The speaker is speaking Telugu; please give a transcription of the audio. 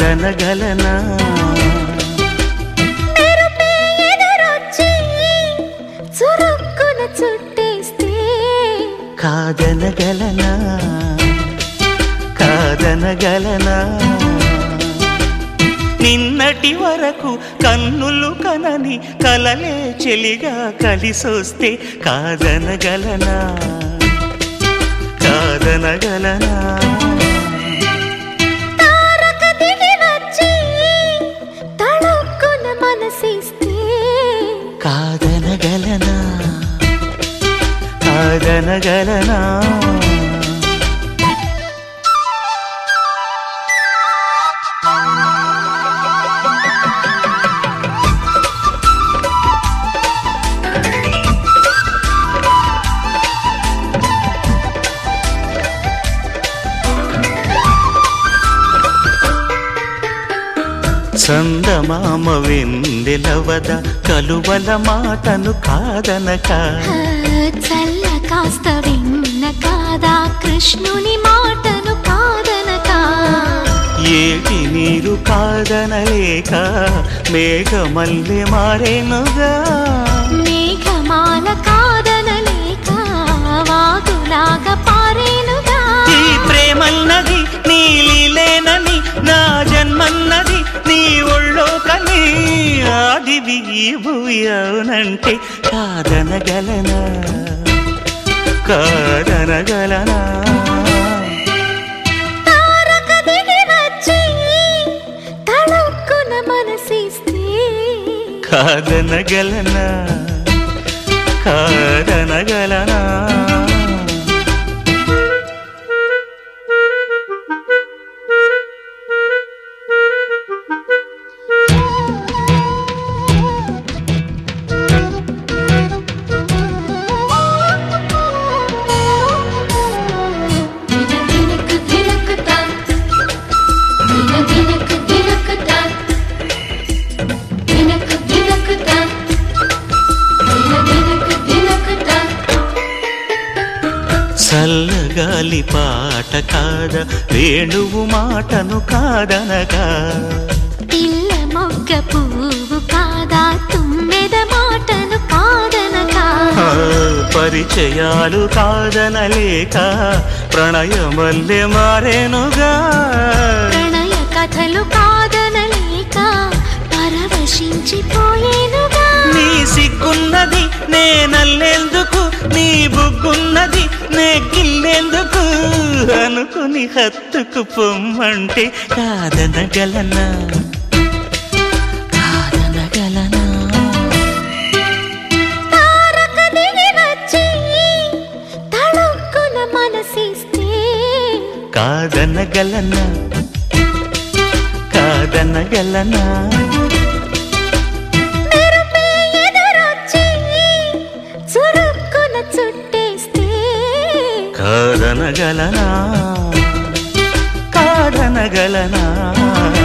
కాదనగలనా మెరుపే ఎదురొచ్చి చురుక్కున చుట్టేస్తే కాదనగలనా కాదనగలనా నిన్నటి వరకు కన్నులు కనని కలలే చెలిగా కలిసొస్తే కాదనగలనా కాదనగలనా తారక దిగి వచ్చి తళుక్కున మనసిస్తే కాదనగలనా కాదనగలనా చందమామ వెందెలవద కలువల మాటను కాదనక ఆ, చల్ల కాస్త విన్న కాదా కృష్ణుని మాటను కాదనక ఏటి నీరు కాదనలేక మేఘమల్లె మారేనుగా మేఘమాల కాదనలేక వాగులాగా పారేనుగా ఈ ప్రేమన్నది నీలిలేనని నా జన్మన్నది నీ ఒళ్ళో కని ఆదివి ఈ భూమి అవునంటే కాదనగలనా కాదనగలనా తారక దిగి వచ్చి తళుక్కున మనసిస్తే కాదనగలనా కాదనగలనా దినకు దినకు తా దిన దినకు దినకు తా దినకు దినకు తా దిన దినకు దినకు తా చల్లగాలి పాట కాద వేణువు మాటను కాదనగా పిల్ల మొగ్గ పువ్వు కాదా తుమ్మెద మాటను కాదనగా ఆ, పరిచయాలు కాదనలేక ప్రణయమల్లె మారేనుగా ప్రణయ కథలు కాదనలేక పరవశించిపోయేనుగా నీ సిగ్గున్నది నే నల్లేందుకు నీ బుగ్గున్నది నే గిల్లేందుకు అనుకుని హత్తుకు పొమ్మంటే కాదనగలనా కాదనగలనా తారక దిగి వచ్చి తళుక్కున మనసిస్తే కాదనగలనా కాదనగలనా మెరుపే ఎదురొచ్చి చురుక్కున చుట్టేస్తే కాదనగలనా కాదనగలనా